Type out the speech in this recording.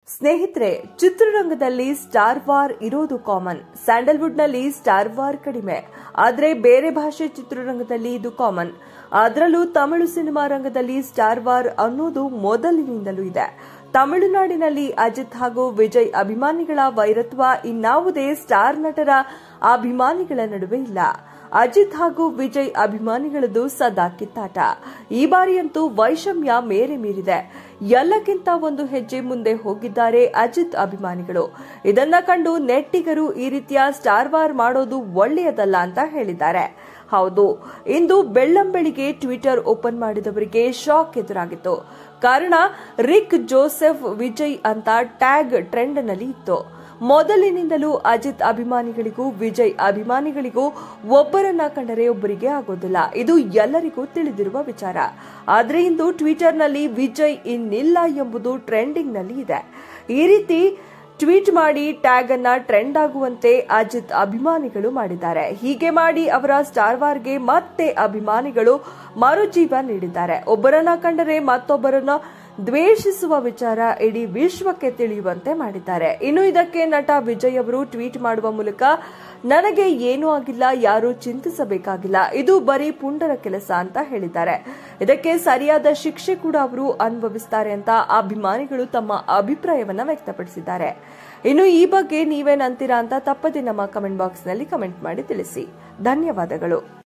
ಸ್ನೇಹಿತರೆ ಚಿತ್ರರಂಗದಲ್ಲಿ star war ಇರೋದು ಕಾಮನ್ ಸ್ಯಾಂಡಲ್ವುಡ್ನಲ್ಲಿ ಸ್ಟಾರ್ ವಾರ್ ಕಡಿಮೆ ಆದರೆ ಬೇರೆ ಭಾಷೆ ಚಿತ್ರರಂಗದಲ್ಲಿ ಇದು ಕಾಮನ್ ಅದರಲ್ಲೂ ತಮಿಳು ಸಿನಿಮಾ ರಂಗದಲ್ಲಿ ಸ್ಟಾರ್ ವಾರ್ ಅನ್ನೋದು ಮೊದಲಿನಿಂದಲೂ ಇದೆ ತಮಿಳುನಾಡಿನಲ್ಲಿ ಅಜಿತ್ ಹಾಗೂ ವಿಜಯ್ ಅಭಿಮಾನಿಗಳ ವೈರತ್ವ ಇನ್ನಾವುದೇ ಸ್ಟಾರ್ ನಟರ ಅಭಿಮಾನಿಗಳ ನಡುವೆ ಇಲ್ಲ ಅಜಿತ್ ಹಾಗೂ ವಿಜಯ್ ಅಭಿಮಾನಿಗಳದ್ದು ಸದಾ ಕಿತ್ತಾಟ ಈ ಬಾರಿಯಂತೂ ವೈಷಮ್ಯ ಮೇರೆ ಮೀರಿದೆ ಎಲ್ಲಕ್ಕಿಂತ ಒಂದು ಹೆಜ್ಜೆ ಮುಂದೆ ಹೋಗಿದ್ದಾರೆ ಅಜಿತ್ ಅಭಿಮಾನಿಗಳು ಇದನ್ನ ಕಂಡು ನೆಟ್ಟಿಗರು ಈ ರೀತಿಯ ಸ್ಟಾರ್ ವಾರ್ ಮಾಡೋದು ಒಳ್ಳೆಯದಲ್ಲ ಅಂತ ಹೇಳಿದ್ದಾರೆ ಹೌದು ಇಂದು ಬೆಳ್ಳಂಬೆಳಿಗ್ಗೆ ಟ್ವಿಟರ್ ಓಪನ್ ಮಾಡಿದವರಿಗೆ ಶಾಕ್ ಎದುರಾಗಿತ್ತು ಕಾರಣ ರಿಕ್ ಜೋಸೆಫ್ ವಿಜಯ್ ಅಂತ ಟ್ಯಾಗ್ ಟ್ರೆಂಡ್ನಲ್ಲಿ ಇತ್ತು ಮೊದಲಿನಿಂದಲೂ ಅಜಿತ್ ಅಭಿಮಾನಿಗಳಿಗೂ ವಿಜಯ್ ಅಭಿಮಾನಿಗಳಿಗೂ ಒಬ್ಬರನ್ನ ಕಂಡರೆ ಒಬ್ಬರಿಗೆ ಆಗೋದಿಲ್ಲ ಇದು ಎಲ್ಲರಿಗೂ ತಿಳಿದಿರುವ ವಿಚಾರ ಆದ್ರೆ ಇಂದು ಟ್ವಿಟರ್ನಲ್ಲಿ ವಿಜಯ್ ಇನ್ನಿಲ್ಲ ಎಂಬುದು ಟ್ರೆಂಡಿಂಗ್ನಲ್ಲಿ ಇದೆ ಈ ರೀತಿ ಟ್ವೀಟ್ ಮಾಡಿ ಟ್ಯಾಗ್ ಅನ್ನ ಟ್ರೆಂಡ್ ಆಗುವಂತೆ ಅಜಿತ್ ಅಭಿಮಾನಿಗಳು ಮಾಡಿದ್ದಾರೆ ಹೀಗೆ ಮಾಡಿ ಅವರ ಸ್ಟಾರ್ ವಾರ್ಗೆ ಮತ್ತೆ ಅಭಿಮಾನಿಗಳು ಮರುಜೀವ ನೀಡಿದ್ದಾರೆ ಒಬ್ಬರನ್ನ ಕಂಡರೆ ಮತ್ತೊಬ್ಬರನ್ನ ದ್ವೇಷಿಸುವ ವಿಚಾರ ಇಡೀ ವಿಶ್ವಕ್ಕೆ ತಿಳಿಯುವಂತೆ ಮಾಡಿದ್ದಾರೆ ಇನ್ನು ಇದಕ್ಕೆ ನಟ ವಿಜಯ್ ಅವರು ಟ್ವೀಟ್ ಮಾಡುವ ಮೂಲಕ ನನಗೆ ಏನೂ ಆಗಿಲ್ಲ ಯಾರೂ ಚಿಂತಿಸಬೇಕಾಗಿಲ್ಲ ಇದು ಬರೀ ಪುಂಡರ ಕೆಲಸ ಅಂತ ಹೇಳಿದ್ದಾರೆ ಇದಕ್ಕೆ ಸರಿಯಾದ ಶಿಕ್ಷೆ ಕೂಡ ಅವರು ಅನುಭವಿಸ್ತಾರೆ ಅಂತ ಅಭಿಮಾನಿಗಳು ತಮ್ಮ ಅಭಿಪ್ರಾಯವನ್ನ ವ್ಯಕ್ತಪಡಿಸಿದ್ದಾರೆ ಇನ್ನು ಈ ಬಗ್ಗೆ ನೀವೇನಂತೀರಾ ಅಂತ ತಪ್ಪದೆ ನಮ್ಮ ಕಮೆಂಟ್ ಬಾಕ್ಸ್ನಲ್ಲಿ ಕಮೆಂಟ್ ಮಾಡಿ ತಿಳಿಸಿ ಧನ್ಯವಾದಗಳು